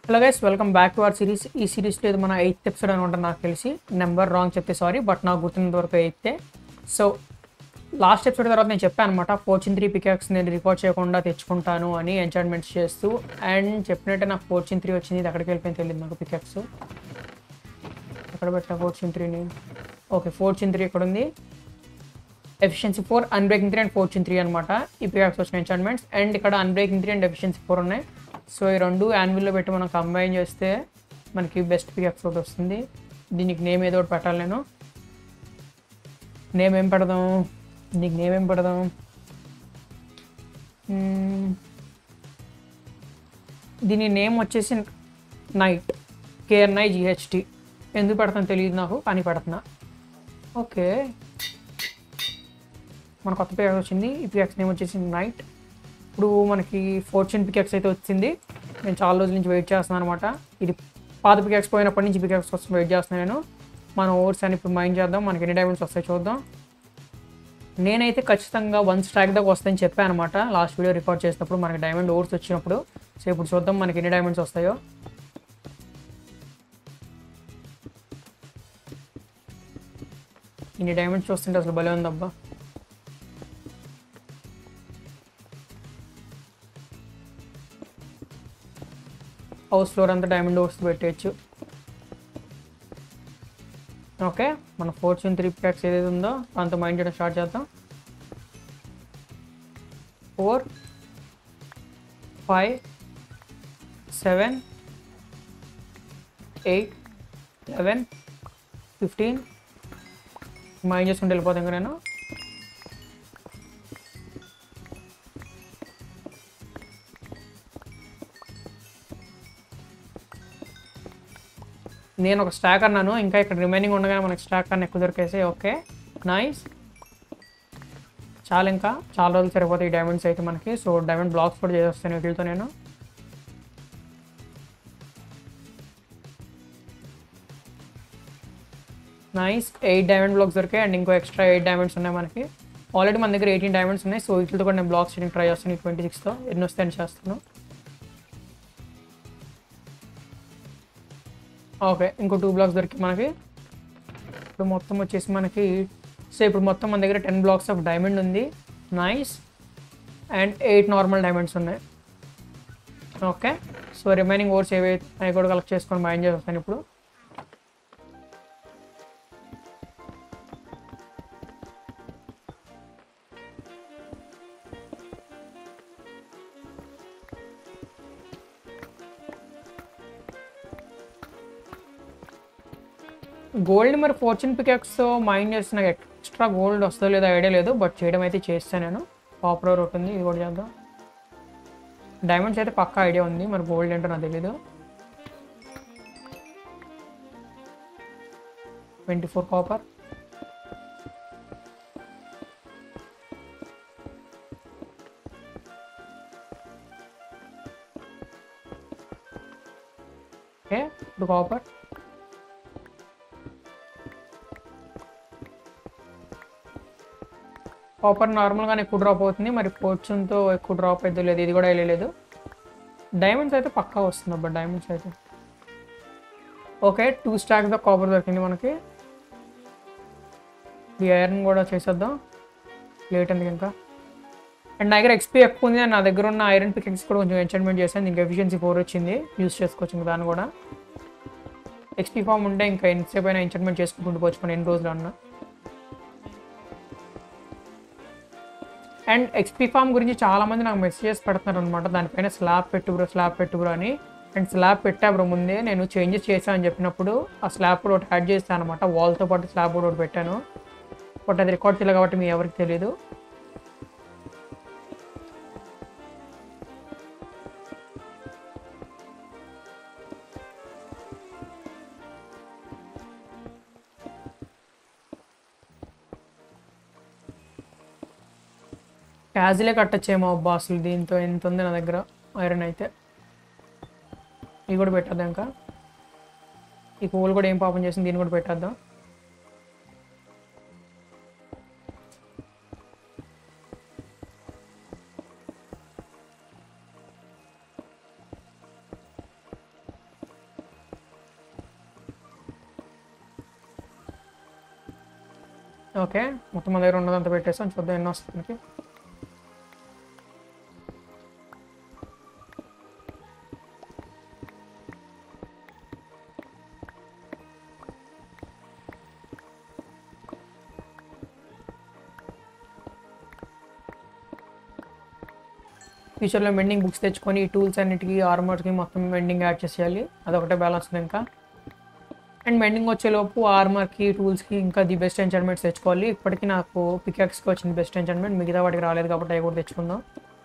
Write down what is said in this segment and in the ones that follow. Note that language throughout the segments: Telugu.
Hello guys welcome back to our series ఈ సిరీస్లో ఇది మన ఎయిత్ ఎపిసోడ్ అని ఉంటుంది నాకు తెలిసి నెంబర్ రాంగ్ చెప్తే సారీ బట్ నాకు గుర్తున్నంత వరకు ఎయితే సో లాస్ట్ ఎపిసోడ్ తర్వాత నేను చెప్పాను అనమాట ఫోర్చిన్ త్రీ పికాక్స్ నేను రికార్డ్ చేయకుండా తెచ్చుకుంటాను అని ఎంచార్మెంట్స్ చేస్తూ అండ్ చెప్పినట్టే నాకు ఫోర్చిన్ త్రీ వచ్చింది ఇది అక్కడికి వెళ్ళిపోయింది తెలియదు నాకు పికాక్స్ ఎక్కడ పెట్టా ఫోర్చిన్ త్రీని ఓకే ఫోర్చిన్ త్రీ ఇక్కడ ఉంది efficiency four unbreaking three and fortune three అనమాట ఈ పికాక్స్ వచ్చిన ఎంచార్మెంట్స్ అండ్ ఇక్కడ unbreaking three and efficiency four ఉన్నాయి సో ఈ రెండు యాన్విల్లో పెట్టి మనం కంబైన్ చేస్తే మనకి బెస్ట్ పికాక్స్ ఒకటి వస్తుంది దీనికి నేమ్ ఏదో ఒకటి పెట్టాలి నేను నేమ్ ఏం పెడదాం దీనికి నేమ్ ఏం పెడదాం మ్మ్. దీని నేమ్ వచ్చేసి నైట్ కేఎన్ఐ జిహెచ్టి ఎందుకు పెడతాను తెలియదు నాకు కానీ పెడుతున్నా ఓకే మన కొత్త పికాక్స్ వచ్చింది ఈ పికాక్స్ నేమ్ వచ్చేసి నైట్ ఇప్పుడు మనకి ఫోర్చ్యూన్ పికాక్స్ అయితే వచ్చింది నేను చాలా రోజుల నుంచి వెయిట్ చేస్తున్నాను అనమాట ఇది పాత పికాక్స్ పోయినప్పటి నుంచి పికాక్స్ కోసం వెయిట్ చేస్తున్నాను నేను మనం ఓవర్స్ అని ఇప్పుడు మైండ్ చేద్దాం మనకి ఎన్ని డైమండ్స్ వస్తాయి చూద్దాం నేనైతే ఖచ్చితంగా వన్ స్టాక్ దాకా వస్తాయని చెప్పాను అనమాట లాస్ట్ వీడియో రికార్డ్ చేసినప్పుడు మనకి డైమండ్ ఓవర్స్ వచ్చినప్పుడు సో ఇప్పుడు చూద్దాం మనకి ఎన్ని డైమండ్స్ వస్తాయో ఇన్ని డైమండ్స్ చూస్తుంటే అసలు భలే ఉందబ్బా హౌస్ ఫ్లోర్ అంతా డైమండ్ ఓవర్స్ పెట్టేయచ్చు ఓకే మన ఫోర్చ్యూన్ త్రీ ప్యాక్స్ ఏదైతే ఉందో దాంతో మైండ్ చేయడం స్టార్ట్ చేద్దాం four five seven eight eleven fifteen mine చేసుకుంటూ వెళ్ళిపోతాం ఇంకా నేను నేను ఒక స్టాక్ అన్నాను ఇంకా ఇక్కడ రిమైనింగ్ ఉండగానే మనకి స్టాక్ అన్న ఎక్కువ దొరికేసి ఓకే నైస్ చాలా ఇంకా చాలా రోజులు సరిపోతాయి ఈ డైమండ్స్ అయితే మనకి సో డైమండ్ బ్లాక్స్ కూడా చేసేస్తాను వీటితో నేను నైస్ ఎయిట్ డైమండ్ బ్లాక్స్ దొరికాయి అండ్ ఇంకో ఎక్స్ట్రా ఎయిట్ డైమండ్స్ ఉన్నాయి మనకి ఆల్రెడీ మన దగ్గర ఎయిటీన్ డైమండ్స్ ఉన్నాయి సో వీటితో కూడా నేను బ్లాక్స్ చేయడానికి ట్రై చేస్తాను ట్వంటీ సిక్స్తో ఎన్ని వస్తాయని చేస్తాను ఓకే ఇంకో టూ బ్లాక్స్ దొరికి మనకి ఇప్పుడు మొత్తం వచ్చేసి మనకి సో ఇప్పుడు మొత్తం మన దగ్గర టెన్ బ్లాక్స్ ఆఫ్ డైమండ్ ఉంది nice and eight normal diamonds ఉన్నాయి ఓకే సో రిమైనింగ్ ఓవర్స్ ఏవైతే అవి కూడా కలెక్ట్ చేసుకొని మైండ్ చేస్తాను ఇప్పుడు గోల్డ్ మరి ఫార్చ్యూన్ పికాక్స్ మైండ్ చేస్తే నాకు ఎక్స్ట్రా గోల్డ్ వస్తుందో లేదో ఐడియా లేదు బట్ చేయడం అయితే చేస్తాను నేను కాపర్ ఒకటి ఉంది ఇది కూడా చేద్దాం డైమండ్స్ అయితే పక్కా ఐడియా ఉంది మరి గోల్డ్ ఏంటో నాకు తెలీదు ట్వంటీ ఫోర్ కాపర్ ఓకే ఇప్పుడు కాపర్ కాపర్ నార్మల్గానే ఎక్కువ డ్రాప్ అవుతుంది మరి ఫోర్చ్యూన్తో ఎక్కువ డ్రాప్ అయితే లేదు ఇది కూడా వెళ్ళలేదు డైమండ్స్ అయితే పక్కా వస్తుంది అబ్బా డైమండ్స్ అయితే okay two stacks the copper దొరికింది మనకి ఈ ఐరన్ కూడా చేసేద్దాం లేట్ ఎందుకు ఇంకా అండ్ నా దగ్గర ఎక్స్పీ ఎక్కువ ఉంది అండ్ నా దగ్గర ఉన్న ఐరన్ పికెక్స్ కూడా కొంచెం ఎంచర్మెంట్ చేశాను ఇంకా ఎఫిషియన్సీ ఫోర్ వచ్చింది యూస్ చేసుకోవచ్చు ఇంకా దాన్ని కూడా ఎక్స్పీ ఫామ్ ఉంటే ఇంకా ఎంతసేపు అయినా ఎంచర్మెంట్ చేసుకుంటూ పోవచ్చు మనం ఎన్ని రోజులు అన్నా అండ్ ఎక్స్పీ ఫామ్ గురించి చాలా మంది నాకు మెసేజెస్ పెడుతున్నారు అనమాట దానిపైన స్లాబ్ పెట్టు బ్రో స్లాబ్ పెట్టు బ్రో అని అండ్ స్లాబ్ పెట్టా బ్రో ముందే నేను చేంజెస్ చేశాను అని చెప్పినప్పుడు ఆ స్లాబ్ కూడా ఒకటి యాడ్ చేస్తాను అనమాట వాల్తో పాటు స్లాబ్ కూడా ఒకటి పెట్టాను బట్ అది రికార్డ్ చేయలేదు కాబట్టి మీ ఎవరికి తెలియదు క్యాజులే కట్టచ్చేమో అబ్బా అసలు దీంతో ఎంత ఉంది నా దగ్గర ఐరన్ అయితే ఇవి కూడా పెట్టేద్దాం ఇంకా ఈ పువ్వులు కూడా ఏం పాపం చేసింది దీన్ని కూడా పెట్టేద్దాం ఓకే మొత్తం మన దగ్గర ఉన్నదంతా పెట్టేసాం చూద్దాం ఎన్ని వస్తుంది మనకి ఫ్యూచర్లో మెండింగ్ బుక్స్ తెచ్చుకొని ఈ టూల్స్ అన్నిటికీ ఆర్మర్కి మొత్తం మెండింగ్ యాడ్ చేసేయాలి అదొకటే బ్యాలెన్స్ ఉంది ఇంకా అండ్ మెండింగ్ వచ్చేలోపు ఆర్మర్కి టూల్స్కి ఇంకా ది బెస్ట్ ఎంచర్మెంట్స్ తెచ్చుకోవాలి ఇప్పటికీ నాకు పికాక్స్కి వచ్చింది బెస్ట్ ఎంచర్మెంట్ మిగతా వాటికి రాలేదు కాబట్టి అవి కూడా తెచ్చుకుందాం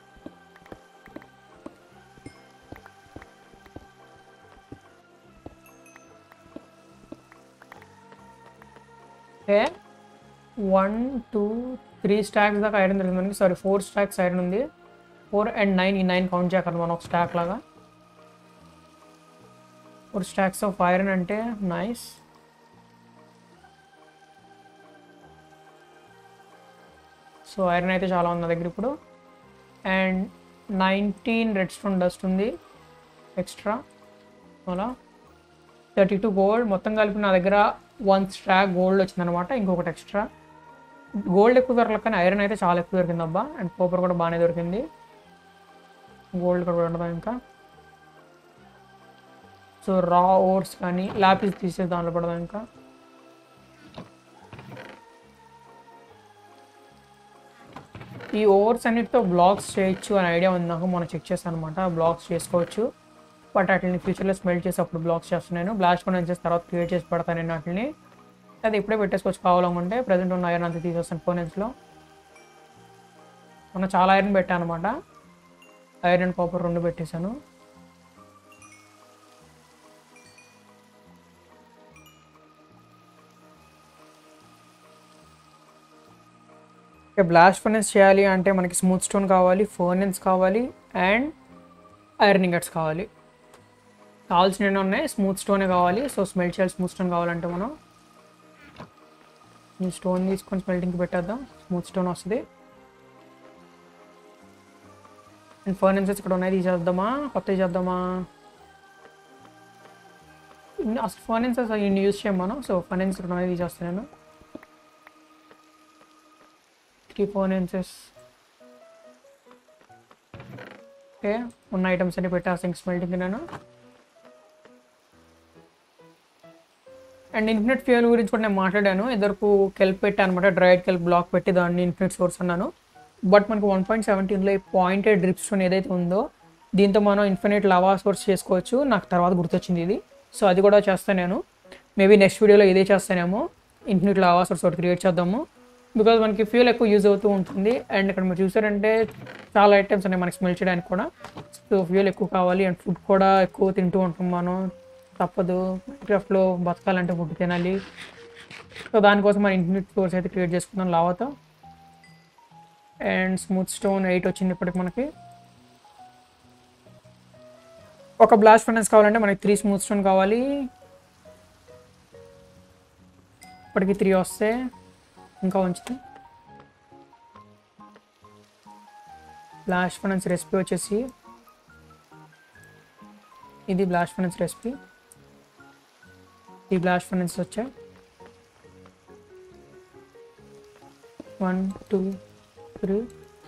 okay one two three stacks దాకా ఐరన్ దొరికింది మనకి సారీ ఫోర్ స్టాక్స్ ఐరన్ ఉంది ఫోర్ అండ్ నైన్ ఈ నైన్ కౌంట్ చేయగలం మనం ఒక స్టాక్ లాగా ఫోర్ స్టాక్స్ ఆఫ్ ఐరన్ అంటే నైస్ సో ఐరన్ అయితే చాలా ఉంది నా దగ్గర ఇప్పుడు and nineteen redstone dust ఉంది ఎక్స్ట్రా అలా థర్టీ టూ గోల్డ్ మొత్తం కలిపి నా దగ్గర వన్ స్టాక్ గోల్డ్ వచ్చిందనమాట ఇంకొకటి ఎక్స్ట్రా గోల్డ్ ఎక్కువ దొరకలేదు కానీ ఐరన్ అయితే చాలా ఎక్కువ దొరికింది అబ్బా అండ్ కాపర్ కూడా బాగానే దొరికింది గోల్డ్ కూడా ఉండదా ఇంకా సో రా ఓట్స్ కానీ లాపిస్ తీసేసి దాంట్లో పడదాం ఇంకా ఈ ఓవర్స్ అన్నిటితో బ్లాగ్స్ చేయొచ్చు అని ఐడియా ఉంది నాకు మనం చెక్ చేస్తాను అనమాట బ్లాగ్స్ చేసుకోవచ్చు బట్ వాటిని ఫ్యూచర్లో స్మెల్ చేసి అప్పుడు బ్లాగ్స్ చేస్తున్నాను బ్లాస్ట్ కూడా చేసిన తర్వాత క్రియేట్ చేసి పెడతాను నేను వాటిని అది ఇప్పుడే పెట్టేసుకోవచ్చు కావాలనుకుంటే ప్రజెంట్ ఉన్న ఐరన్ అంతా తీసేస్తాను ఫోనెన్స్లో మొన్న చాలా ఐరన్ పెట్టాను అనమాట ఐరన్ కాపర్ రెండు పెట్టేశాను బ్లాస్ట్ ఫర్నెన్స్ చేయాలి అంటే మనకి స్మూత్ స్టోన్ కావాలి ఫర్నెన్స్ కావాలి అండ్ ఐరన్ ఇంగట్స్ కావాలి కావాల్సినవి ఉన్నాయి స్మూత్ స్టోనే కావాలి సో స్మెల్ చేయాలి స్మూత్ స్టోన్ కావాలంటే మనం ఈ స్టోన్ తీసుకొని స్మెల్టింగ్కి పెట్టేద్దాం స్మూత్ స్టోన్ వస్తుంది అండ్ ఫర్నెన్సెస్ ఇక్కడ ఉన్నాయి తీసేద్దామా కొత్తవి చేద్దామా ఇన్ని అసలు ఫర్నెన్సెస్ ఇన్ని యూజ్ చేయం మనం సో ఫర్నెన్స్ ఇక్కడ ఉన్నాయి తీసేస్తాను నేను త్రీ ఫర్నెన్సెస్ ఓకే ఉన్న ఐటమ్స్ అన్ని పెట్టేస్తాను స్మెల్టింగ్ నేను అండ్ ఇన్ఫినిట్ ఫ్యూయల్ గురించి కూడా నేను మాట్లాడాను ఎదురుకు కెల్ప్ పెట్టాను అనమాట డ్రైడ్ కెల్ప్ బ్లాక్ పెట్టి దాన్ని ఇన్ఫినిట్ సోర్స్ అన్నాను బట్ మనకు వన్ పాయింట్ సెవెంటీన్లో ఈ పాయింటెడ్ డ్రిప్ స్టోన్ ఏదైతే ఉందో దీంతో మనం ఇన్ఫినిట్ లవా సోర్స్ చేసుకోవచ్చు నాకు తర్వాత గుర్తొచ్చింది ఇది సో అది కూడా చేస్తాను నేను మేబీ నెక్స్ట్ వీడియోలో ఇదే చేస్తానేమో ఇన్ఫినిట్ లవా సోర్స్ ఒకటి క్రియేట్ చేద్దాము బికాజ్ మనకి ఫ్యూల్ ఎక్కువ యూజ్ అవుతూ ఉంటుంది అండ్ ఇక్కడ మీరు చూసారంటే చాలా ఐటమ్స్ ఉన్నాయి మనకి స్మెల్ చేయడానికి కూడా సో ఫ్యూల్ ఎక్కువ కావాలి అండ్ ఫుడ్ కూడా ఎక్కువ తింటూ ఉంటాం మనం తప్పదు మైక్రాఫ్ట్లో బతకాలంటే ఫుడ్ తినాలి సో దానికోసం మనం ఇన్ఫినిట్ సోర్స్ అయితే క్రియేట్ చేసుకుందాం లావాతో అండ్ స్మూత్ స్టోన్ ఎయిట్ వచ్చింది ఇప్పటికి మనకి ఒక బ్లాస్ట్ ఫర్నెన్స్ కావాలంటే మనకి త్రీ స్మూత్ స్టోన్ కావాలి ఇప్పటికి త్రీ వస్తే ఇంకా ఉంచితే బ్లాస్ట్ ఫర్నెన్స్ రెసిపీ వచ్చేసి ఇది బ్లాస్ట్ ఫర్నెన్స్ రెసిపీ ఈ బ్లాస్ట్ ఫర్నెన్స్ వచ్చాయి వన్ టూ త్రీ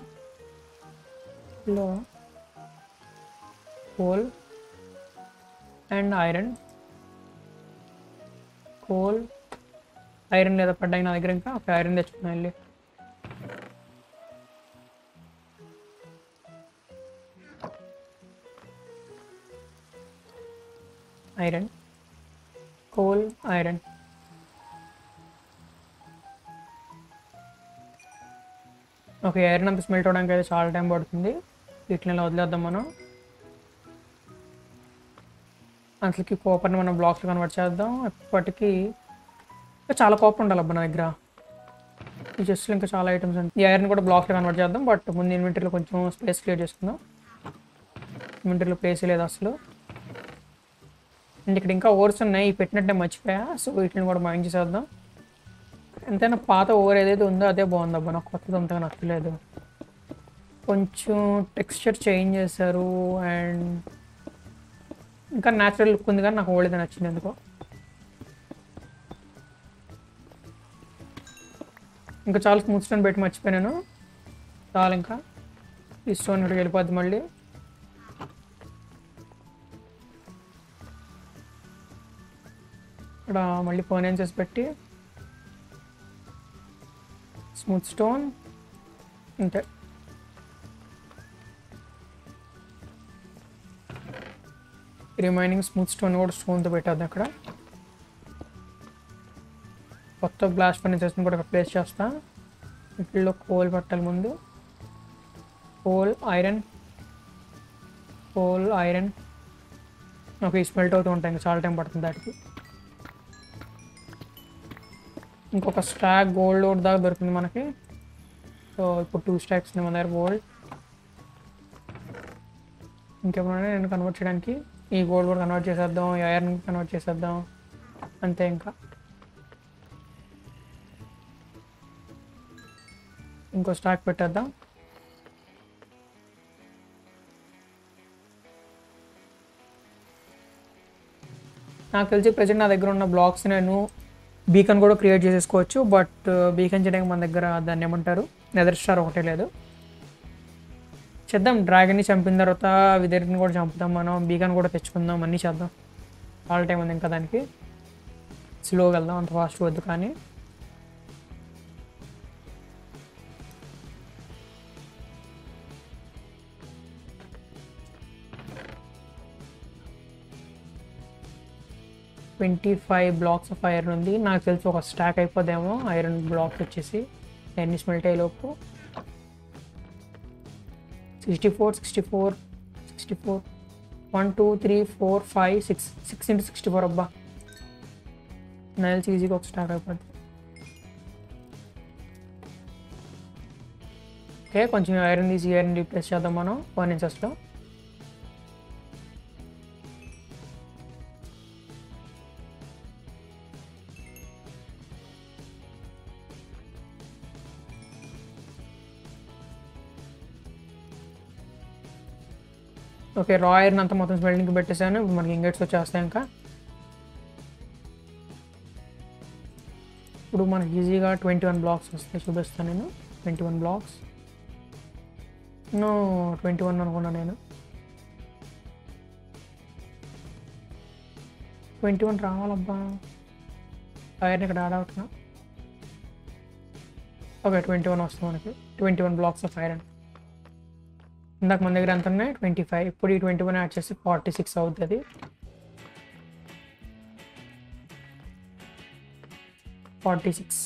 లో coal and iron coal iron లేదా పడ్డాయి నా దగ్గర ఇంకా ఒక ఐరన్ తెచ్చుకున్నా వెళ్ళి iron coal iron okay iron అంతా స్మెల్ట్ అవడానికి అయితే చాలా టైం పడుతుంది వీటిని ఇలా వదిలేద్దాం మనం అసలుకి కోపర్ని మనం బ్లాక్స్ కన్వర్ట్ చేద్దాం ఎప్పటికీ ఇంకా చాలా కోపం ఉండాలి అబ్బా నా దగ్గర ఈ చెస్ట్లో ఇంకా చాలా ఐటమ్స్ ఉంటాయి ఈ ఐరన్ కూడా బ్లాక్స్ కన్వర్ట్ చేద్దాం బట్ ముందు ఇన్వెంటరీలో కొంచెం స్పేస్ క్లియర్ చేసుకుందాం ఇన్వెంటరీలో ప్లేస్ లేదు అసలు అండ్ ఇక్కడ ఇంకా ఓవర్స్ ఉన్నాయి ఈ పెట్టినట్టే మర్చిపోయా సో వీటిని కూడా మైండ్ చేసేద్దాం ఎంతైనా పాత ఓవర్ ఏదైతే ఉందో అదే బాగుంది అబ్బా నాకు కొత్తది అంతగా నచ్చలేదు కొంచెం టెక్స్చర్ చేంజ్ చేశారు అండ్ ఇంకా న్యాచురల్ లుక్ ఉంది కానీ నాకు ఓల్డ్ నచ్చింది ఎందుకో ఇంకా చాలా స్మూత్ స్టోన్ పెట్టి మర్చిపోయాను చాలు ఇంకా ఈ స్టోన్ ఇక్కడికి వెళ్ళిపోద్ది మళ్ళీ ఇక్కడ మళ్ళీ ఫోనెన్సెస్ పెట్టి స్మూత్ స్టోన్ అంతే రిమైనింగ్ స్మూత్ స్టోన్ కూడా స్టోన్తో పెట్టద్దు అక్కడ కొత్త గ్లాస్ ఫర్నిచర్స్ని కూడా ఇక్కడ ప్లేస్ చేస్తా వీటిల్లో కోల్ పెట్టాలి ముందు coal iron coal iron okay smelt అవుతూ ఉంటాయి ఇంకా చాలా టైం పడుతుంది దానికి ఇంకొక స్టాక్ గోల్డ్ ఒకటి దాకా దొరికింది మనకి సో ఇప్పుడు టూ స్టాక్స్ మన దగ్గర గోల్డ్ ఇంకేమన్నా నేను కన్వర్ట్ చేయడానికి ఈ గోల్డ్ కూడా కన్వర్ట్ చేసేద్దాం ఈ ఐరన్ కన్వర్ట్ చేసేద్దాం అంతే ఇంకా ఇంకో స్టాక్ పెట్టేద్దాం నాకు తెలిసి ప్రజెంట్ నా దగ్గర ఉన్న బ్లాక్స్ నేను బీకన్ కూడా క్రియేట్ చేసేసుకోవచ్చు బట్ బీకన్ చేయడానికి మన దగ్గర దాన్ని ఏమంటారు నెదర్ స్టార్ ఒకటే లేదు చేద్దాం డ్రాగన్ని చంపిన తర్వాత విదర్ని కూడా చంపుతాం మనం బీకన్ కూడా తెచ్చుకుందాం అన్నీ చేద్దాం ఆల్ టైం ఉంది ఇంకా దానికి స్లోగా వెళ్దాం అంత ఫాస్ట్ వద్దు కానీ twenty five blocks of iron ఉంది నాకు తెలిసి ఒక స్టాక్ అయిపోదేమో ఐరన్ బ్లాక్స్ వచ్చేసి ఎన్ని స్మెల్ట్ అయ్యేలోపు sixty four sixty four sixty four one two three four five six six into sixty four అబ్బా నైల్స్ ఈజీగా ఒక స్టాక్ అయిపోద్ది ఓకే కొంచెం ఐరన్ తీసి ఐరన్ రీప్లేస్ చేద్దాం మనం వన్ ఇంచెస్లో ఓకే రా ఐరన్ అంతా మొత్తం స్మెల్టింగ్కి పెట్టేశాను ఇప్పుడు మనకి ఇంగెట్స్ వచ్చేస్తాయి ఇంకా ఇప్పుడు మనకి ఈజీగా ట్వంటీ వన్ బ్లాక్స్ వస్తాయి చూపిస్తాను నేను twenty one blocks no twenty one అనుకున్నా నేను ట్వంటీ వన్ రావాలబ్బా ఐరన్ ఇక్కడ యాడ్ అవుతున్నా ఓకే ట్వంటీ వన్ వస్తుంది మనకి twenty one blocks of iron ఇందాక మన దగ్గర ఎంత ఉన్నాయి ట్వంటీ ఫైవ్ ఇప్పుడు ఈ ట్వంటీ వన్ యాడ్ చేసి ఫార్టీ సిక్స్ అవుతుంది forty six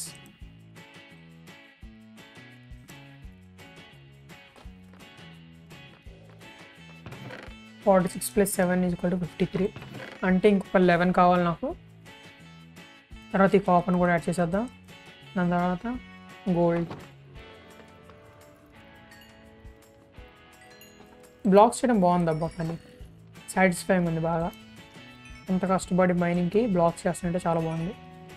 forty six plus seven is equal to fifty three అంటే ఇంకొక లెవెన్ కావాలి నాకు తర్వాత ఈ కాపన్ కూడా యాడ్ చేసేద్దాం దాని తర్వాత గోల్డ్ బ్లాక్స్ చేయడం బాగుంది అబ్బా కానీ సాటిస్ఫైయింగ్ ఉంది బాగా అంత కష్టపడి మైనింగ్కి బ్లాక్స్ చేస్తుంటే చాలా బాగుంది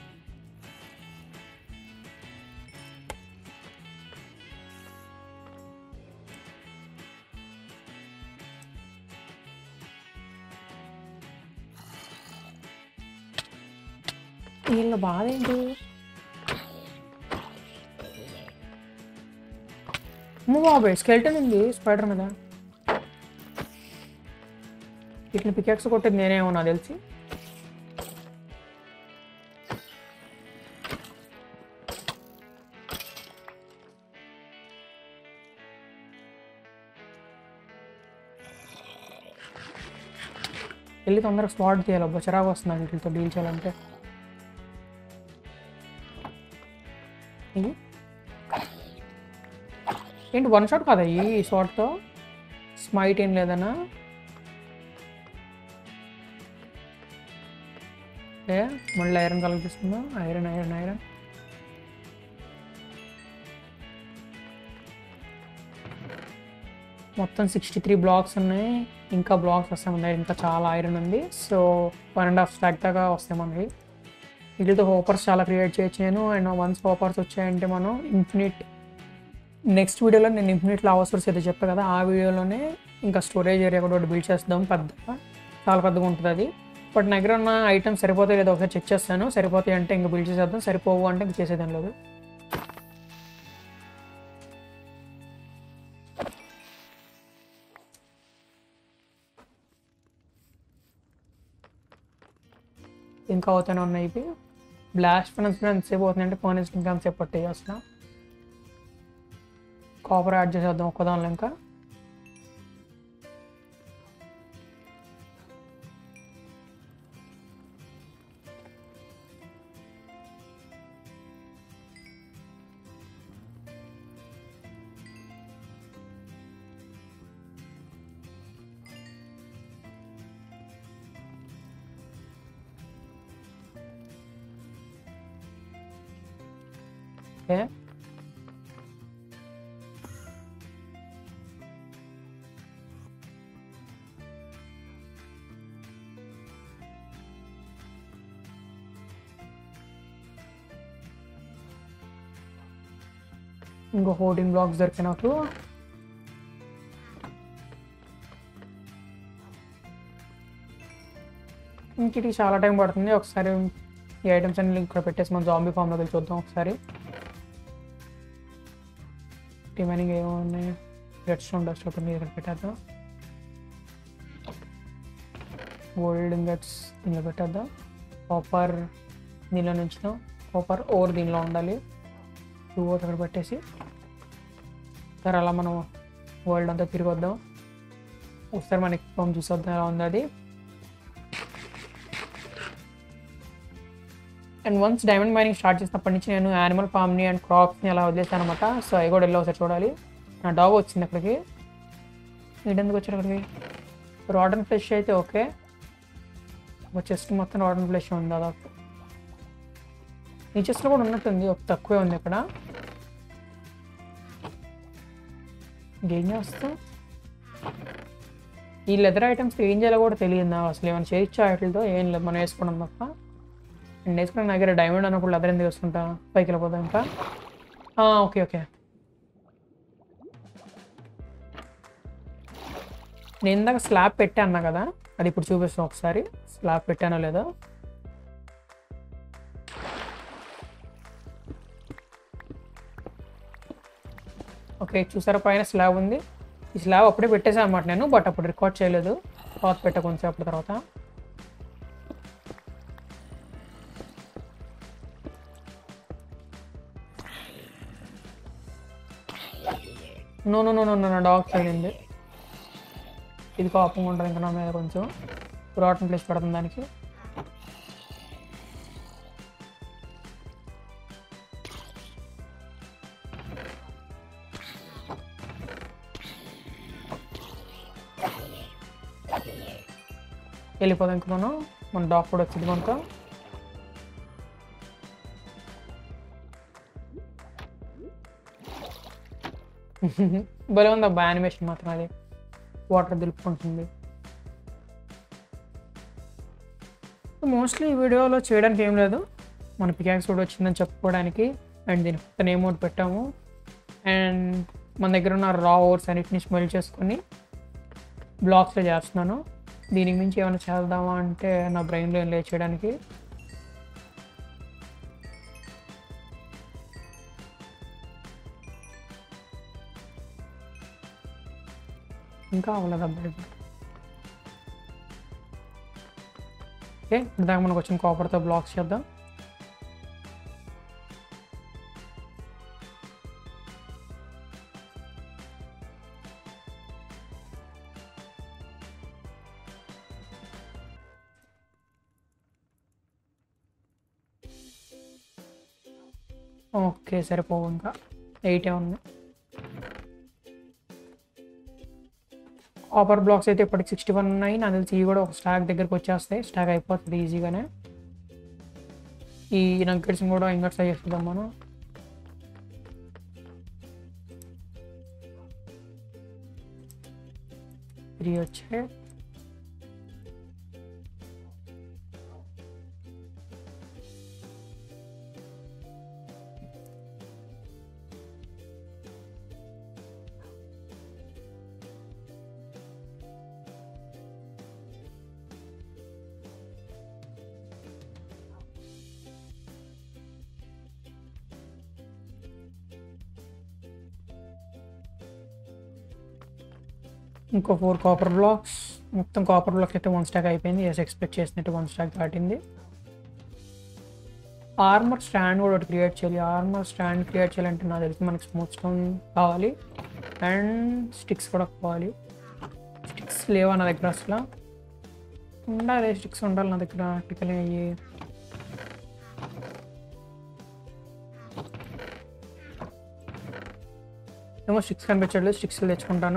వీళ్ళ బాధ ఏంటి అమ్మ బాబాయ్ స్కెల్టన్ ఉంది స్పైడర్ మీద వీటిని పికెక్స్ కొట్టేది నేనేమో నాకు తెలిసి వెళ్ళి తొందరగా స్పాట్ తీయాలి అబ్బా చిరాకు వస్తుంది వీటితో డీల్ చేయాలంటే ఇది ఏంటి వన్ షాట్ కాదా ఈ షాట్తో స్మైట్ ఏం లేదన్నా ఏ మళ్ళీ ఐరన్ కలర్ తీసుకుందాం ఐరన్ ఐరన్ ఐరన్ మొత్తం సిక్స్టీ త్రీ బ్లాక్స్ ఉన్నాయి ఇంకా బ్లాక్స్ వస్తాయి ఉన్నాయి ఇంకా చాలా ఐరన్ ఉంది so one and half stack దాకా వస్తాయి మనకి వీటితో హోపర్స్ చాలా క్రియేట్ చేయొచ్చు నేను అండ్ వన్స్ హోపర్స్ వచ్చాయంటే మనం ఇన్ఫినిట్ నెక్స్ట్ వీడియోలో నేను ఇన్ఫినిట్ లావా సోర్స్ అయితే చెప్పాను కదా ఆ వీడియోలోనే ఇంకా స్టోరేజ్ ఏరియా కూడా ఒకటి బిల్డ్ చేస్తాం పెద్దగా చాలా పెద్దగా ఉంటుంది అది బట్ నా దగ్గర ఉన్న ఐటమ్స్ సరిపోతాయి లేదా ఒకసారి చెక్ చేస్తాను సరిపోతాయి అంటే ఇంకా బిల్డ్ చేసేద్దాం సరిపోవు అంటే ఇంక చేసేదాం లేదు ఇంకా అవుతూనే ఉన్నాయి ఇవి బ్లాస్ట్ ఫైనాన్స్ ఎంతసేపు అవుతుందంటే ఫైనాన్స్ ఇంకా ఎంతసేపు పట్టాయి అసలు కాపర్ యాడ్ చేసేద్దాం ఒక్కదానిలో ఇంకా ఓకే ఇంకో ఫోర్టీన్ బ్లాక్స్ దొరికాయి నాకు ఇంక ఇది చాలా టైం పడుతుంది ఒకసారి ఈ ఐటమ్స్ అన్ని ఇక్కడ పెట్టేసి మనం జాంబీ ఫామ్లోకి వెళ్ళి చూద్దాం ఒకసారి రిమైనింగ్ ఏమున్నాయి రెడ్ స్టోన్ డస్ట్ ఒకటి ఇక్కడ పెట్టేద్దాం గోల్డ్ ఇంగట్స్ దీనిలో పెట్టేద్దాం కాపర్ దీనిలో నుంచుదాం కాపర్ ఓర్ దీనిలో ఉండాలి టూ ఓర్ అక్కడ పెట్టేసి సరే అలా మనం వరల్డ్ అంతా తిరిగి వద్దాం ఒకసారి మనకి ఫామ్ చూసొద్దాం ఎలా ఉంది అది and once diamond mining start చేసినప్పటి నుంచి నేను యానిమల్ ఫామ్ని అండ్ క్రాప్స్ని అలా వదిలేసాను అనమాట సో అవి కూడా వెళ్ళి ఒకసారి చూడాలి నా డాగ్ వచ్చింది అక్కడికి వీడెందుకు వచ్చాడు అక్కడికి రాడన్ ఫ్లెష్ అయితే ఓకే ఒక చెస్ట్ మొత్తం రాడన్ ఫ్లెష్ ఉంది దాదాపు ఈ చెస్ట్లో కూడా ఉన్నట్టుంది ఒక తక్కువే ఉంది ఇక్కడ ఇంకేం చేస్తాం ఈ లెదర్ ఐటమ్స్ ఏం చేయాలో కూడా తెలియదు నాకు అసలు ఏమైనా చేయొచ్చా వాటితో ఏం లేదు మనం వేసుకోవడం తప్ప నేను వేసుకున్న నా దగ్గర డైమండ్ అన్నప్పుడు లెదర్ ఎందుకు వేసుకుంటా పైకి వెళ్ళిపోతాం ఇంకా ఆ, ఓకే ఓకే నేను ఇందాక స్లాబ్ పెట్టా అన్నా కదా అది ఇప్పుడు చూపిస్తాను ఒకసారి స్లాబ్ పెట్టానో లేదో ఓకే చూసారా పైన స్లాబ్ ఉంది ఈ స్లాబ్ అప్పుడే పెట్టేసాను అనమాట నేను బట్ అప్పుడు రికార్డ్ చేయలేదు తర్వాత పెట్ట కొంచెం అప్పుడు తర్వాత నో నో నో నో నా డాగ్ తగిలింది ఇది కోపంగా ఉంటుంది ఇంకా నా మీద కొంచెం రాటన్ ప్లేస్ పడుతుంది దానికి వెళ్ళిపోదాం ఇంక మనం మన డాగ్ కూడా వచ్చింది మనకు భలే ఉంది అబ్బా యానిమేషన్ మాత్రం అది వాటర్ దులుపుకుంటుంది మోస్ట్లీ ఈ వీడియోలో చేయడానికి ఏం లేదు మన పికాక్స్ కూడా వచ్చిందని చెప్పుకోవడానికి అండ్ దీని కొత్త నేమ్ ఒకటి పెట్టాము అండ్ మన దగ్గర ఉన్న రా ఓవర్స్ అన్నిటిని స్మెల్ చేసుకొని బ్లాగ్స్లో చేస్తున్నాను దీనికి మించి ఏమైనా చేద్దామా అంటే నా బ్రెయిన్లో ఏం లేదు చేయడానికి ఇంకా అవ్వలేదు అబ్బాయి ఓకే ఇందాక మనకు వచ్చిన కాపర్తో బ్లాక్స్ చేద్దాం ఓకే సరిపోవు ఇంకా ఎయిటే ఉన్నాయి కాపర్ బ్లాక్స్ అయితే ఇప్పటికి సిక్స్టీ వన్ ఉన్నాయి నాకు తెలిసి ఇవి కూడా ఒక స్టాక్ దగ్గరికి వచ్చేస్తాయి స్టాక్ అయిపోతుంది ఈజీగానే ఈ నగ్గట్స్ కూడా ఇంగట్స్ చేస్తుందాం మనం త్రీ వచ్చాయి ఇంకో ఫోర్ కాపర్ బ్లాక్స్ మొత్తం కాపర్ బ్లాక్స్ అయితే వన్ స్టాక్ అయిపోయింది ఎస్ ఎక్స్పెక్ట్ చేసినట్టు వన్ స్టాక్ దాటింది ఆర్మర్ స్టాండ్ కూడా ఒకటి క్రియేట్ చేయాలి ఆర్మర్ స్టాండ్ క్రియేట్ చేయాలంటే నాకు తెలిసి మనకి స్మూత్ స్టోన్ కావాలి అండ్ స్టిక్స్ కూడా కావాలి స్టిక్స్ లేవా నా దగ్గర అసలు ఉండాలి స్టిక్స్ ఉండాలి నా దగ్గర ఆర్టికల్ అయ్యి ఏమో స్టిక్స్ కనిపించట్లేదు స్టిక్స్ తెచ్చుకుంటాను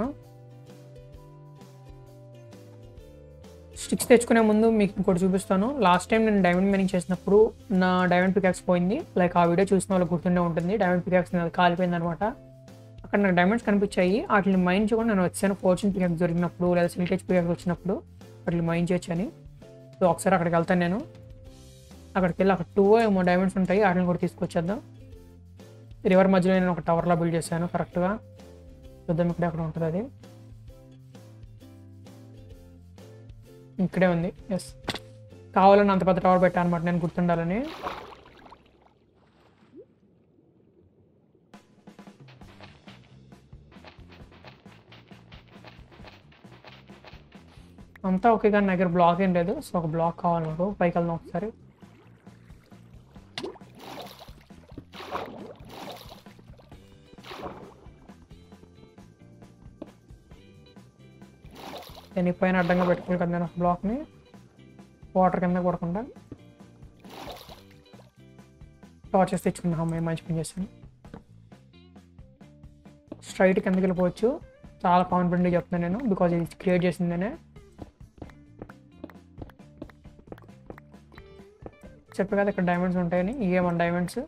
స్టిక్స్ తెచ్చుకునే ముందు మీకు ఇంకోటి చూపిస్తాను లాస్ట్ టైం నేను డైమండ్ మైనింగ్ చేసినప్పుడు నా డైమండ్ పికాక్స్ పోయింది లైక్ ఆ వీడియో చూసిన వాళ్ళకి గుర్తుండే ఉంటుంది డైమండ్ పికాక్స్ నాది కాలిపోయింది అనమాట అక్కడ నాకు డైమండ్స్ కనిపించాయి వాటిని మైన్ చేయకుండా నేను వచ్చాను ఫోర్చ్యూన్ పికాక్స్ దొరికినప్పుడు లేదా సిల్టేజ్ పికాక్స్ వచ్చినప్పుడు వాటిని మైన్ చేయొచ్చని సో ఒకసారి అక్కడికి వెళ్తాను నేను అక్కడికి వెళ్ళి అక్కడ టూ ఏమో డైమండ్స్ ఉంటాయి వాటిని కూడా తీసుకొచ్చేద్దాం రివర్ మధ్యలో నేను ఒక టవర్లా బిల్డ్ చేశాను కరెక్ట్గా చూద్దాం ఇక్కడ అక్కడ ఉంటుంది అది ఇక్కడే ఉంది ఎస్ కావాలని అంత పెద్ద టవర్ పెట్టాను అనమాట నేను గుర్తుండాలని అంతా ఓకే కానీ నా దగ్గర బ్లాక్ ఏం లేదు సో ఒక బ్లాక్ కావాలి నాకు పైకి వెళ్దాం ఒకసారి నేను ఈ పైన అడ్డంగా పెట్టుకోవాలి కదా నేను ఒక బ్లాక్ని వాటర్ కింద కొడకుండా టార్చెస్ తెచ్చుకున్నా అమ్మాయి మంచి పని చేశాను స్ట్రైట్ కిందకి వెళ్ళిపోవచ్చు చాలా కాన్ఫిడెంట్గా చెప్తున్నాను నేను బికాజ్ ఇది క్రియేట్ చేసిందనే చెప్పే కదా ఇక్కడ డైమండ్స్ ఉంటాయని ఇవే మన డైమండ్స్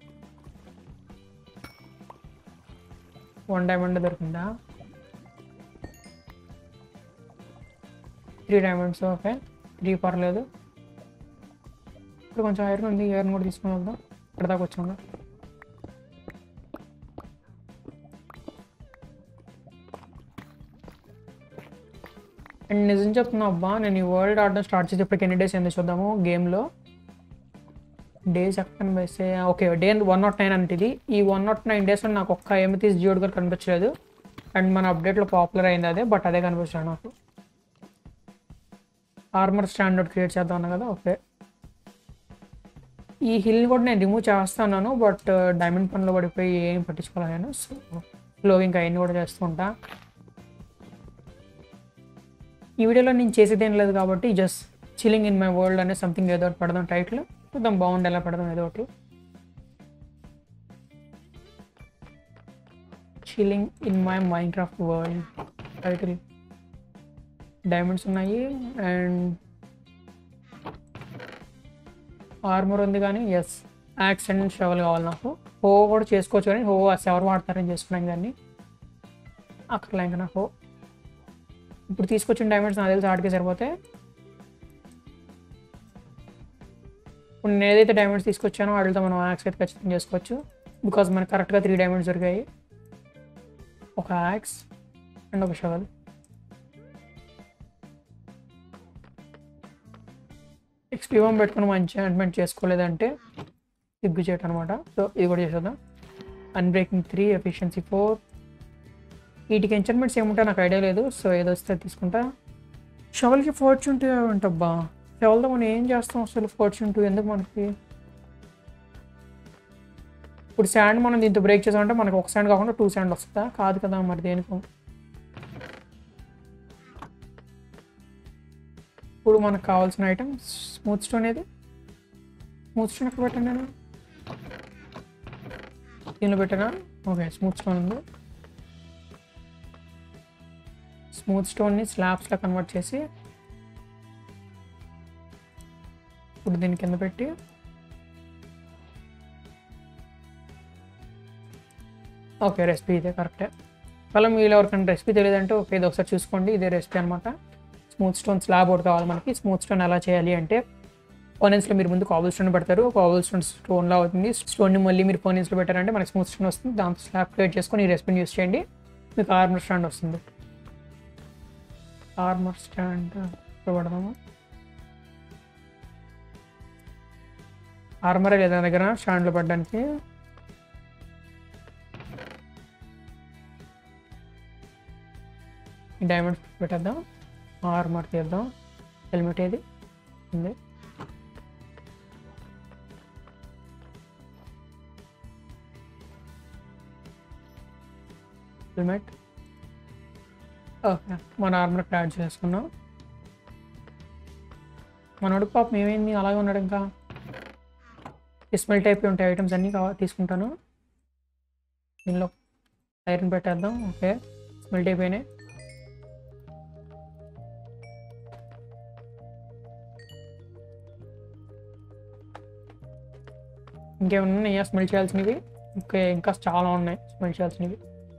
వన్ డైమండ్ దొరికిందా త్రీ డైమండ్స్ ఓకే త్రీ పర్లేదు ఇప్పుడు కొంచెం ఐరన్ ఉంది ఐరన్ కూడా తీసుకుని వెళ్దాం ఇక్కడ దాకా వచ్చాము అండ్ నిజం చెప్తున్నా అబ్బా నేను ఈ వరల్డ్ ఆడడం స్టార్ట్ చేసేప్పటికి ఎన్ని డేస్ ఏందో చూద్దాము గేమ్లో డేస్ ఎక్కడ వేస్తే okay day one not nine అంటే ఇది ఈ వన్ నాట్ నైన్ డేస్లో నాకు ఒక్క ఎమితీస్ జియోడ్ కూడా కనిపించలేదు అండ్ మన అప్డేట్లో పాపులర్ అయింది అదే బట్ అదే కనిపించాడు నాకు ఆర్మర్ స్టాండర్డ్ క్రియేట్ చేద్దాం అన్నా కదా ఓకే ఈ హిల్ని కూడా నేను రిమూవ్ చేస్తున్నాను బట్ డైమండ్ పనిలో పడిపోయి ఏం పట్టించుకోవాలి నేను సో స్లో ఇంకా అవన్నీ కూడా చేస్తూ ఉంటా ఈ వీడియోలో నేను చేసేది ఏం లేదు కాబట్టి just chilling in my world అనే సంథింగ్ ఏదో ఒకటి పెడదాం టైటిల్ చూద్దాం బాగుంది ఎలా పెడదాం ఏదో ఒకటి chilling in my Minecraft world title diamonds ఉన్నాయి అండ్ ఆర్మర్ ఉంది కానీ ఎస్ యాక్స్ అండ్ షవల్ కావాలి నాకు హో కూడా చేసుకోవచ్చు కానీ హో ఎవరు వాడతారని చేసుకున్నాం దాన్ని అక్కడ ఇంకా నాకు ఇప్పుడు తీసుకొచ్చిన డైమండ్స్ నాకు తెలిసి ఆడికే సరిపోతే ఇప్పుడు నేను ఏదైతే డైమండ్స్ తీసుకొచ్చానో వాటితో మనం యాక్స్ అయితే ఖచ్చితంగా చేసుకోవచ్చు బికాజ్ మనకు కరెక్ట్గా త్రీ డైమండ్స్ దొరికాయి ఒక యాక్స్ అండ్ ఒక షవల్ ఎక్స్పీ వన్ పెట్టుకుని మంచి అడ్మెంట్ చేసుకోలేదంటే సిగ్గు చేయటం అనమాట సో ఇది కూడా చేసేద్దాం అన్బ్రేకింగ్ త్రీ ఎఫిషియన్సీ ఫోర్ వీటికి ఎంచర్మెంట్స్ ఏముంటా నాకు ఐడియా లేదు సో ఏదో వస్తే తీసుకుంటా షవల్కి ఫార్చ్యూన్ టూ ఉంటబ్బా షవల్తో మనం ఏం చేస్తాం అసలు ఫార్చ్యూన్ టూ ఎందుకు మనకి ఇప్పుడు శాండ్ మనం దీంతో బ్రేక్ చేసామంటే మనకు ఒక శాండ్ కాకుండా టూ శాండ్ వస్తుందా కాదు కదా మరి దేనికో ఇప్పుడు మనకు కావాల్సిన ఐటమ్ స్మూత్ స్టోన్ ఏది స్మూత్ స్టోన్ ఎక్కడ పెట్టాను నేను దీనిలో పెట్టానా ఓకే స్మూత్ స్టోన్ ఉంది స్మూత్ స్టోన్ని స్లాబ్స్లో కన్వర్ట్ చేసి ఇప్పుడు దీని కింద పెట్టి ఓకే రెసిపీ ఇదే కరెక్టే ఒకవేళ మీరు ఎవరికైనా రెసిపీ తెలియదంటే ఓకే ఇది ఒకసారి చూసుకోండి ఇదే రెసిపీ అనమాట స్మూత్ స్టోన్ స్లాబ్ ఒకటి కావాలి మనకి స్మూత్ స్టోన్ ఎలా చేయాలి అంటే ఫోనెన్స్లో మీరు ముందు కాబుల్ స్టోన్ పెడతారు కాబుల్ స్టోన్ స్టోన్లా అవుతుంది స్టోన్ని మళ్ళీ మీరు ఫోనెన్స్లో పెట్టారంటే మనకి స్మూత్ స్టోన్ వస్తుంది దాంతో స్లాబ్ క్రియేట్ చేసుకొని ఈ రెసిపీని యూస్ చేయండి మీకు ఆర్మర్ స్టాండ్ వస్తుంది ఆర్మర్ స్టాండ్ పెడదాము ఆర్మరే లేదా నా దగ్గర స్టాండ్లో పెట్టడానికి ఈ డైమండ్స్ పెట్టేద్దాం ఆర్మర్ తీద్దాం హెల్మెట్ ఏది ఉంది హెల్మెట్ ఓకే మన ఆర్మర్ యాడ్ చేసుకున్నాం మనోడు పాపం ఏమైంది అలాగే ఉన్నాడు ఇంకా స్మెల్ టైప్ ఉంటాయి ఐటమ్స్ అన్నీ కావాలి తీసుకుంటాను దీనిలో ఐరన్ పెట్టేద్దాం ఓకే స్మెల్ టైప్ అయినాయి ఇంకేమన్నా ఉన్నాయా స్మెల్ చేయాల్సినవి ఓకే ఇంకా చాలా ఉన్నాయి స్మెల్ చేయాల్సినవి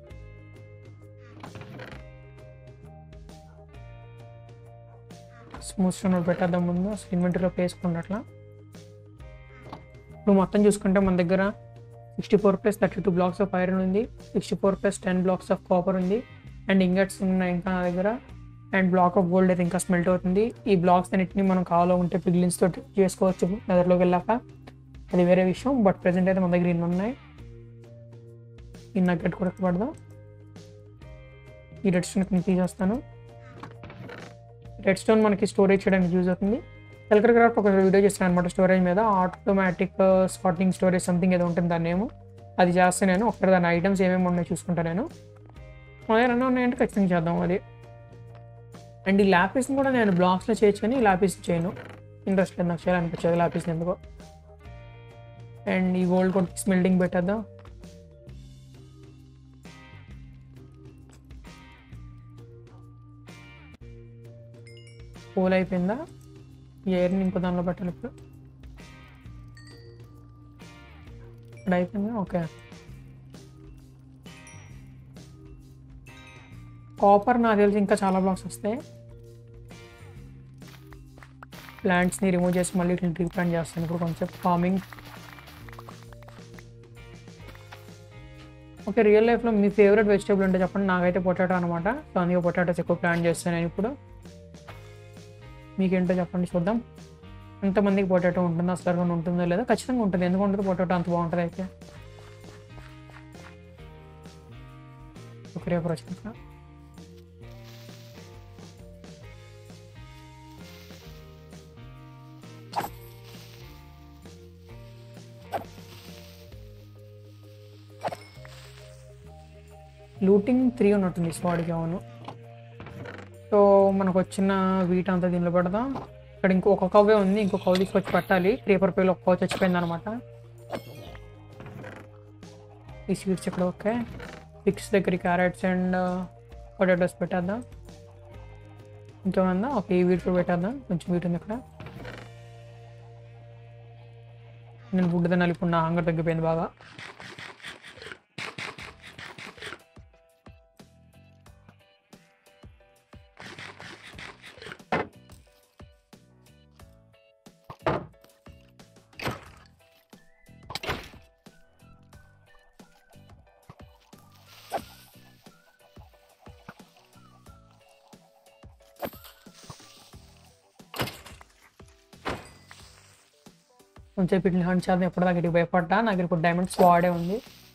స్మూత్ స్టోన్ పెట్టేద్దాం ముందు అసలు ఇన్వెంటరీలో వేసుకోండి అట్లా ఇప్పుడు మొత్తం చూసుకుంటే మన దగ్గర sixty four plus thirty two blocks of iron ఉంది sixty four plus ten blocks of copper ఉంది అండ్ ఇంగట్స్ ఉన్నాయి ఇంకా నా దగ్గర అండ్ బ్లాక్ ఆఫ్ గోల్డ్ అయితే ఇంకా స్మెల్ట్ అవుతుంది ఈ బ్లాక్స్ అన్నిటిని మనం కావాలో ఉంటే పిగ్లిన్స్ తోటి చేసుకోవచ్చు నెదర్లోకి వెళ్ళాక అది వేరే విషయం బట్ ప్రజెంట్ అయితే మన దగ్గర ఇన్ని ఉన్నాయి ఈ నగ్గట్ కూడా పడదాం ఈ రెడ్ స్టోన్ నేను తీసేస్తాను రెడ్ స్టోన్ మనకి స్టోరేజ్ చేయడానికి యూజ్ అవుతుంది ఎలక్ట్రిక్ క్రాఫ్ట్ ఒక వీడియో చేస్తాను అనమాట స్టోరేజ్ మీద ఆటోమేటిక్ స్పాటింగ్ స్టోరేజ్ సంథింగ్ ఏదో ఉంటుంది దాన్ని ఏమో అది చేస్తే నేను ఒకటి దాని ఐటమ్స్ ఏమేమి ఉన్నాయో చూసుకుంటా నేను అదే రెండు ఉన్నాయంటే ఖచ్చితంగా చేద్దాం అది అండ్ ఈ ల్యాపీస్ని కూడా నేను బ్లాక్స్లో చేయొచ్చు కానీ ఈ ల్యాపీస్ చేయను ఇంట్రెస్ట్ లేదు నాకు చేయాలనిపించదు ల్యాపీస్ని ఎందుకో అండ్ ఈ గోల్డ్ కూడా స్మెల్టింగ్ పెట్టేద్దాం కూల్ అయిపోయిందా ఈ ఎయిర్ని ఇంకో దానిలో పెట్టాలి ఇప్పుడు ఇప్పుడు అయిపోయిందా ఓకే కాపర్ నాకు తెలిసి ఇంకా చాలా బ్లాక్స్ వస్తాయి ప్లాంట్స్ని రిమూవ్ చేసి మళ్ళీ ఇట్లా రీప్లాంట్ చేస్తాను ఇప్పుడు కొంచెం ఫార్మింగ్ ఓకే రియల్ లైఫ్లో మీ ఫేవరెట్ వెజిటేబుల్ అంటే చెప్పండి నాకైతే పొటాటో అనమాట సో అందుకే పొటాటోస్ ఎక్కువ ప్లాన్ చేస్తాను నేను ఇప్పుడు మీకేంటో చెప్పండి చూద్దాం ఎంతమందికి పొటాటో ఉంటుందో అసలు ఉంటుందో లేదో ఖచ్చితంగా ఉంటుంది ఎందుకు ఉంటుంది పొటాటో అంత బాగుంటుంది అయితే ఒక రేపు వచ్చిన లూటింగ్ త్రీ ఉన్నట్టుంది స్వాడికి అవును సో మనకు వచ్చిన వీట్ అంతా దీనిలో పెడదాం ఇక్కడ ఇంకో ఒక కవ్వే ఉంది ఇంకో కవ్ తీసుకొచ్చి పెట్టాలి పేపర్ పేలో ఒక కవ్ చచ్చిపోయింది అనమాట ఈ స్వీట్స్ ఇక్కడ ఓకే పిక్స్ దగ్గర క్యారెట్స్ అండ్ పొటాటోస్ పెట్టేద్దాం ఇంకేమన్నా ఓకే ఈ వీట్ కూడా పెట్టేద్దాం కొంచెం వీట్ ఉంది ఇక్కడ నేను ఫుడ్ తినాలి ఇప్పుడు నా హంగర్ తగ్గిపోయింది బాగా కొంచెం వీటిని హంట్ చేద్దాం ఎప్పటిదాకా ఇటు భయపడ్డా నాకు ఇప్పుడు డైమండ్ స్వాడే ఉంది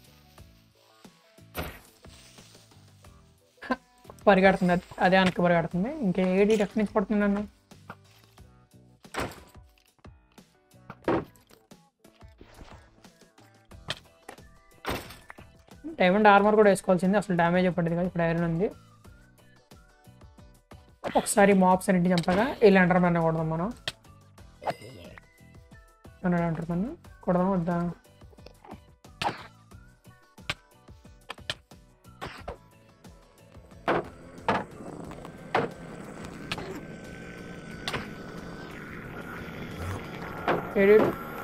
హ, పరిగెడుతుంది అది అదే వెనక్కి పరిగెడుతుంది ఇంకా ఏడి ఎక్కడి నుంచి పడుతుంది నన్ను డైమండ్ ఆర్మర్ కూడా వేసుకోవాల్సింది అసలు డ్యామేజ్ పడింది కదా ఇప్పుడు ఐరన్ ఉంది ఒకసారి మాప్స్ అన్నింటి చంపగా వెళ్ళి అంటారు మన కొడదాం మనం అన్నాడు అంటారు మన కొడదాం వద్దా ఏడు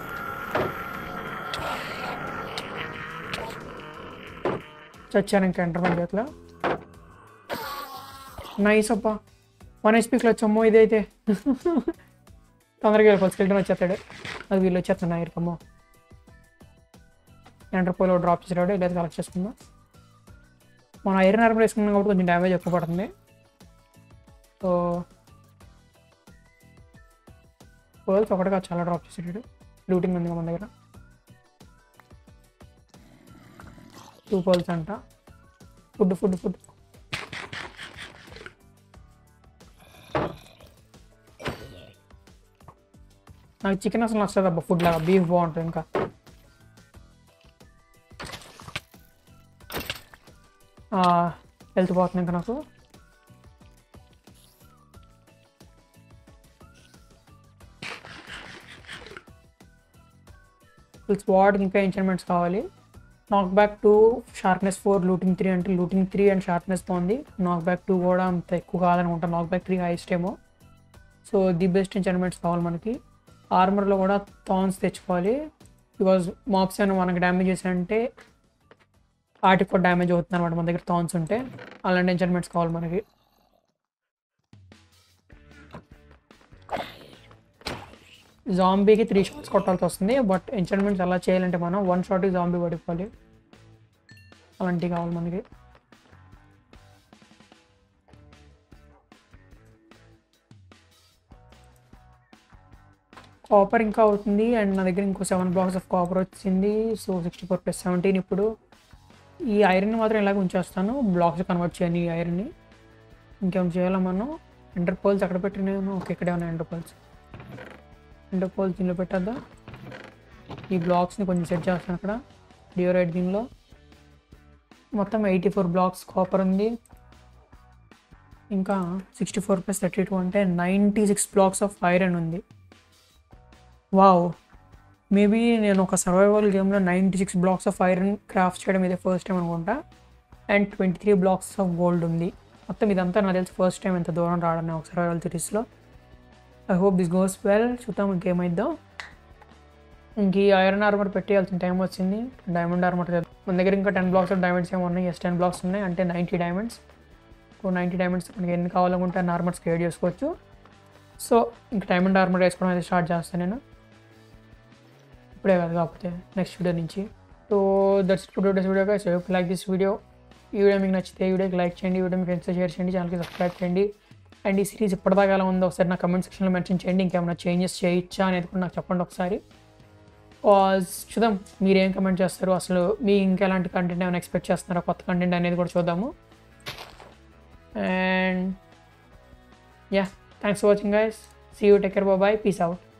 చచ్చాను ఇంకా ఎంటర్మెంట్ చేతిలో నైస్ అబ్బా వన్ హెచ్పీకి వచ్చమ్మో ఇదైతే తొందరగా వెళ్ళిపోతుంది స్కెల్టన్ వచ్చేస్తాడు అది వీళ్ళు వచ్చేస్తున్నా ఇరుకమ్మో ఎంటర్ పోలో డ్రాప్ చేసాడు లేదా కలెక్ట్ చేసుకుందాం మనం ఐరన్ ఆర్మర్ వేసుకున్నాం కాబట్టి కొంచెం డ్యామేజ్ ఎక్కువ పడుతుంది సో పోల్స్ ఒకటిగా చాలా డ్రాప్ చేసాడు లూటింగ్ ఉంది మన దగ్గర టూ పోల్స్ అంట ఫుడ్ ఫుడ్ ఫుడ్ నాకు చికెన్ అసలు నచ్చదు అబ్బా ఫుడ్ లాగా బీఫ్ బాగుంటుంది ఇంకా హెల్త్ పోతుంది ఇంకా నాకు స్వాడ్ ఇంకా ఎంచర్మెంట్స్ కావాలి knockback two sharpness four looting three అంటే లూటింగ్ త్రీ అండ్ షార్ప్నెస్ బాగుంది నాక్ బ్యాక్ టూ కూడా అంత ఎక్కువ కావాలనుకుంటాను నాక్ బ్యాక్ త్రీ హైయెస్ట్ ఏమో సో ది బెస్ట్ ఎంచర్మెంట్స్ కావాలి మనకి ఆర్మర్లో కూడా థాన్స్ తెచ్చుకోవాలి బికాజ్ మాప్స్ ఏమైనా మనకి డ్యామేజ్ చేసాయంటే వాటికి కూడా డ్యామేజ్ అవుతుంది అనమాట మన దగ్గర థాన్స్ ఉంటే అలాంటి ఎంచర్మెంట్స్ కావాలి మనకి జాంబీకి త్రీ షాట్స్ కొట్టాల్సి వస్తుంది బట్ ఎంచర్మెంట్స్ అలా చేయాలంటే మనం వన్ షాట్కి జాంబీ పడిపోవాలి అలాంటివి కావాలి మనకి కాపర్ ఇంకా అవుతుంది అండ్ నా దగ్గర ఇంకో సెవెన్ బ్లాక్స్ ఆఫ్ కాపర్ వచ్చింది so sixty four plus seventeen ఇప్పుడు ఈ ఐరన్ మాత్రం ఇలాగ ఉంచేస్తాను బ్లాక్స్ కన్వర్ట్ చేయను ఈ ఐరన్ని ఇంకేమైనా చేయాలా మనం ఎంటర్ పోల్స్ ఎక్కడ పెట్టినాను ఓకే ఇక్కడే ఉన్నాయి ఎంటర్ పోల్స్ ఎంటర్ పోల్స్ దీనిలో పెట్టద్దా ఈ బ్లాక్స్ని కొంచెం సెట్ చేస్తాను అక్కడ డియోరైట్ దీనిలో మొత్తం ఎయిటీ ఫోర్ బ్లాక్స్ కాపర్ ఉంది ఇంకా sixty four plus thirty two అంటే ninety six blocks of iron ఉంది వావ్ మేబీ నేను ఒక సర్వైవల్ గేమ్లో ninety six blocks of iron craft చేయడం ఇదే ఫస్ట్ టైం అనుకుంటా and twenty three blocks of gold ఉంది మొత్తం ఇదంతా నాకు తెలిసి ఫస్ట్ టైం ఎంత దూరం రావడం ఒక సర్వైవల్ సిరీస్లో I hope this goes well చూద్దాం ఇంకేమైద్దాం ఇంక ఈ ఐరన్ ఆర్మర్ పెట్టేయాల్సిన టైం వచ్చింది డైమండ్ ఆర్మర్ మన దగ్గర ఇంకా టెన్ బ్లాక్స్ ఆఫ్ డైమండ్స్ ఏమో ఉన్నాయి ఎస్ టెన్ బ్లాక్స్ ఉన్నాయి అంటే ninety diamonds so ninety diamonds మనకి ఎన్ని కావాలనుకుంటే అన్ని ఆర్మర్స్ క్రియేట్ చేసుకోవచ్చు సో ఇంక డైమండ్ ఆర్మర్ వేసుకోవడం అయితే స్టార్ట్ చేస్తాను నేను ఇప్పుడే కాదు కాకపోతే నెక్స్ట్ వీడియో నుంచి so that's today's video guys hope like this video ఈ వీడియో మీకు నచ్చితే ఈ వీడియోకి లైక్ చేయండి ఈ వీడియో మీ ఫ్రెండ్స్తో షేర్ చేయండి ఛానల్కి సబ్స్క్రైబ్ చేయండి అండ్ ఈ సిరీస్ ఇప్పటిదాకా ఎలా ఉందో ఒకసారి నా కమెంట్ సెక్షన్లో మెన్షన్ చేయండి ఇంకేమైనా చేంజెస్ చేయొచ్చా అనేది కూడా నాకు చెప్పండి ఒకసారి కాజ్ చూద్దాం మీరు ఏం కమెంట్ చేస్తారు అసలు మీ ఇంకా ఎలాంటి కంటెంట్ ఏమైనా ఎక్స్పెక్ట్ చేస్తున్నారా కొత్త కంటెంట్ అనేది కూడా చూద్దాము and yeah thanks for watching guys see you take care bye peace out